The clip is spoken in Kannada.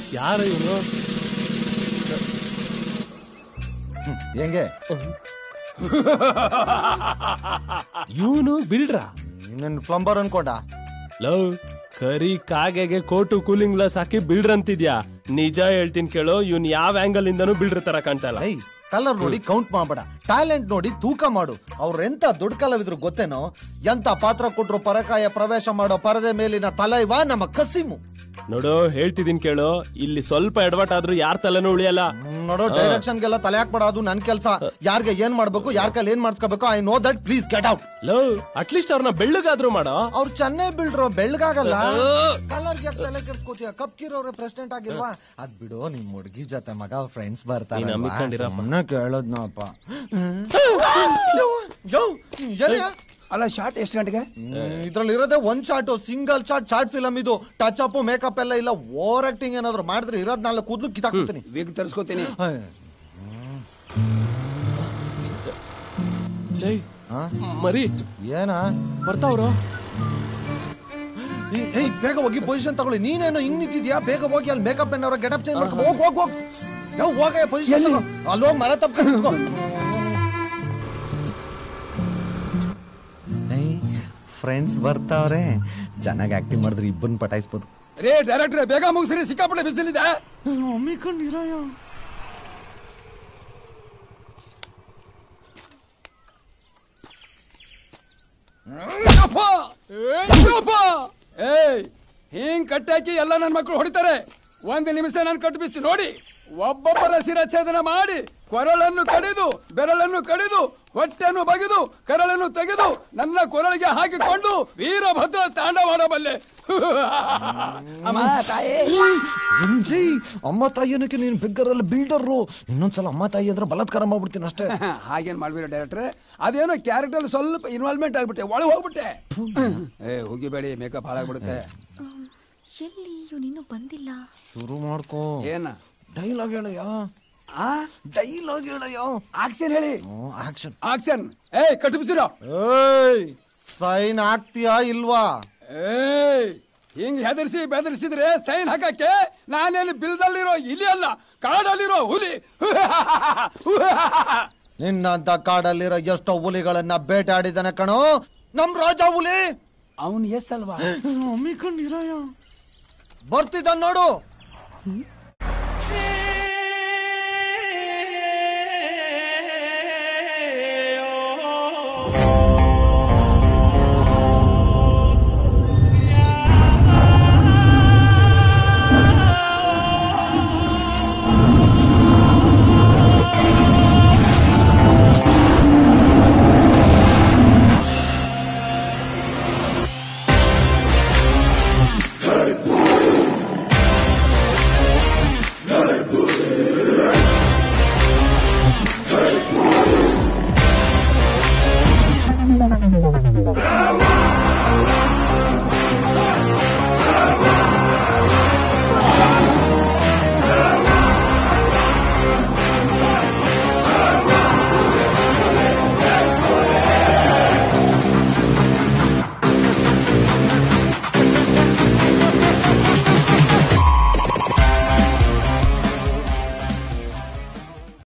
ಯಾರು ಇವನು ಹೆಂಗೆ ಇವನು ಬಿಲ್ಡ್ರಾ ಇನ್ನೇನು ಫ್ಲಂಬರ್ ಅನ್ಕೊಂಡ ಲವ್ ಕರಿ ಕಾಗೆಗೆ ಕೋಟು ಕೂಲಿಂಗ್ ಗ್ಲಾಸ್ ಹಾಕಿ ಬಿಲ್ಡ್ರ್ ಅಂತಿದ್ಯಾ ನಿಜ ಹೇಳ್ತೀನಿ ಕೇಳು ಇವ್ನ್ ಯಾವ ಆಂಗಲ್ ಇಂದನೂ ಬಿಲ್ಡ್ರ್ ತರ ಕಾಣ್ತಾ ಇಲ್ಲ ಐ ಕಲರ್ ನೋಡಿ ಕೌಂಟ್ ಮಾಡಬೇಡ ಟ್ಯಾಲೆಂಟ್ ನೋಡಿ ತೂಕ ಮಾಡು ಅವ್ರ ಎಂತ ದೊಡ್ಡ ಕಲಾವಿದ್ರು ಗೊತ್ತೇನೋ ಎಂತ ಪಾತ್ರ ಕೊಟ್ರು ಪರಕಾಯ ಪ್ರವೇಶ ಮಾಡೋ ಪರದೆ ಮೇಲಿನ ತಲೈವ ನಮ್ಮ ಕಸಿಮು ನೋಡು ಹೇಳ್ತಿದೀನಿ ಕೇಳು ಇಲ್ಲಿ ಸ್ವಲ್ಪ ಎಡವಟ್ ಆದ್ರೂ ಯಾರ ತಲೆನೂ ಉಳಿಯಲ್ಲ ಹ್ಮ್, ನೋಡು ಡೈರೆಕ್ಷನ್ಗೆಲ್ಲ ತಲೆ ಹಾಕ್ಬೇಡ ಅದು ನನ್ ಕೆಲ್ಸ ಯಾರ್ಗೆ ಏನ್ ಮಾಡ್ಬೇಕು ಯಾರ ಕೈಲಿ ಏನ್ ಮಾಡ್ಸ್ಕೋಬೇಕು I know that please get out love at least ಅವ್ರನ್ನ ಬೆಳ್ಳಗಾದ್ರೂ ಮಾಡೋ ಅವ್ರು ಚೆನ್ನೈ ಬಿಲ್ಡ್ರು ಬೆಳ್ಗಾಗಲ್ಲ ಕಲರ್ ಯಾಕೆ ತಲೆ ಕೆಡ್ಸ್ಕೋತೀಯ ಕಪ್ಕಿರೋರೆ ಪ್ರೆಸಿಡೆಂಟ್ ಆಗಿಲ್ವಾ ಅದ್ ಬಿಡು ನಿಮ್ ಹುಡುಗಿ ಜೊತೆ ಮಗ ಫ್ರೆಂಡ್ಸ್ ಬರ್ತಾರೆ ನೀನ್ ನಂಬಿಕೊಂಡಿರಪ್ಪ. ಕೇಳೋದ್ನಪ್ಪ ಅಲ್ಲ ಶಾರ್ಟ್ ಎಷ್ಟು ಗಂಟೆಗೆ ಇದ್ರಲ್ಲಿ ಇರೋದೇ ಒಂದ್ shot single shot short film ಇದು ಟಚ್ ಅಪ್ ಮೇಕಪ್ ಎಲ್ಲ ಇಲ್ಲ ಓವರ್ ಆಕ್ಟಿಂಗ್ ಏನಾದ್ರು ಮಾಡಿದ್ರೆ ಇರೋದ್ ನಾಲ್ಕು ಕೂದ್ಲು ಕಿತ್ತಾಕ್ಬಿಡ್ತೀನಿ ವೀಗ್ ತರಿಸ್ಕೋತೀನಿ ಲೇ, ಮರಿ ಏನ ಬರ್ತಾವ್ರು ಏಯ್ ಬೇಗ ಹೋಗಿ ಪೊಸಿಷನ್ ತಗೊಳ್ಳಿ ನೀನೇನು ಹಿಂಗ್ ನಿಂತಿದ್ಯಾ ಬೇಗ ಹೋಗಿ ಅಲ್ಲಿ ಮೇಕಪ್ ಏನಾರ ಗೆಟಪ್ ಚೇಂಜ್ ಮಾಡ್ಕೊ ಹೋಗ್ ಹೋಗ್ ಹೋಗ್ ಯಾವ ಹೋಗ ಪೊಸಿಷನ್ ಅಲ್ಲಿ ಹೋಗಿ ಮರ ತಪ್ಪ ಫ್ರೆಂಡ್ಸ್ ಬರ್ತಾವ್ರೆ ಚೆನ್ನಾಗಿ ಆಕ್ಟಿಂಗ್ ಮಾಡಿದ್ರೆ ಇಬ್ಬನ್ ಪಟಾಯಿಸ್ಬೋದು ರೇ ಡೈರೆಕ್ಟ್ರೆ ಬೇಗ ಮುಗಿಸ್ರಿ ಸಿಕ್ಕಾಪಟ್ಟೆ ಬಿಸಿಲಿದೆ ಅಪ್ಪ! ಅಪ್ಪ! ಏಯ್ ಹಿಂಗ್ ಕಟ್ಟಾಕಿ ಎಲ್ಲ ನನ್ನ ಮಕ್ಕಳು ಹೊಡಿತಾರೆ ಒಂದು ನಿಮಿಷ ನಾನು ಕಟ್ಟು ಬಿಚ್ಚಿ ನೋಡಿ ಒಬ್ಬೊಬ್ಬರ ಶಿರಚ್ಛೇದನ ಮಾಡಿ ಕೊರಳನ್ನು ಕಡಿದು ಬೆರಳನ್ನು ಕಡಿದು ಹೊಟ್ಟೆಯನ್ನು ಬಗೆದು ಕರಳನ್ನು ತೆಗೆದು ನನ್ನ ಕೊರಳಿಗೆ ಹಾಕಿಕೊಂಡು ವೀರಭದ್ರ ತಾಂಡವಾಡಬಲ್ಲೆ ಅಮ್ಮ ತಾಯಿ ಏಯ್, ಅಮ್ಮ ತಾಯಿ ಅನ್ನಕ್ಕೆ ನೀನು ಬಿಗ್ಗರಲ್ಲಿ ಬಿಲ್ಡರು ಇನ್ನೊಂದ್ಸಲ ಅಮ್ಮ ತಾಯಿ ಅಂದ್ರೆ ಬಲಾತ್ಕಾರ ಮಾಡ್ಬಿಡ್ತೀನಿ ಅಷ್ಟೇ ಹಾಗೇನ್ ಮಾಡ್ಬಿಡ ಡೈರೆಕ್ಟ್ರೆ ಅದೇನೋ ಕ್ಯಾರೆಕ್ಟರ್ ಸ್ವಲ್ಪ ಇನ್ವಾಲ್ವ್ಮೆಂಟ್ ಆಗ್ಬಿಟ್ಟೆ ಒಳಗೆ ಹೋಗ್ಬಿಟ್ಟೆ ಏ ಹೋಗಿಬೇಡಿ ಮೇಕಪ್ ಹಾಳಾಗ್ಬಿಡುತ್ತೆ ಎಲ್ಲಿ ಇವನಿನ್ನೂ ಬಂದಿಲ್ಲ ಶುರು ಮಾಡ್ಕೋ ಏನ ಡೈಲಾಗ್ ಹೇಳಯ್ಯ ಆ ಡೈಲಾಗ್ ಹೇಳಯ್ಯ ಆಕ್ಷನ್ ಹೇಳಿ ಆಕ್ಷನ್ ಆಕ್ಷನ್ ಏಯ್ ಕಟ್ಟು ಬಿಚ್ಚಿರೋ ಏಯ್ ಸೈನ್ ಆಗ್ತೀಯಾ ಇಲ್ವಾ ಏಯ್ ಹಿಂಗ್ ಹೆದರ್ಸಿ ಬೆದರ್ಸಿದ್ರೆ ಸೈನ್ ಹಾಕಕ್ಕೆ ನಾನೇನು ಬಿಲ್ದಲ್ಲಿರೋ ಇಲಿ ಅಲ್ಲ ಕಾಡಲ್ಲಿರೋ ಹುಲಿ ನಿನ್ನಂತ ಕಾಡಲ್ಲಿರೋ ಎಷ್ಟೋ ಹುಲಿಗಳನ್ನ ಬೇಟಾಡಿದಾನೆ ಕಣೋ ನಮ್ ರಾಜ ಹುಲಿ ಅವನ್ ಎಸ್ ಅಲ್ವಾ ಬರ್ತಿದ್ದ ನೋಡು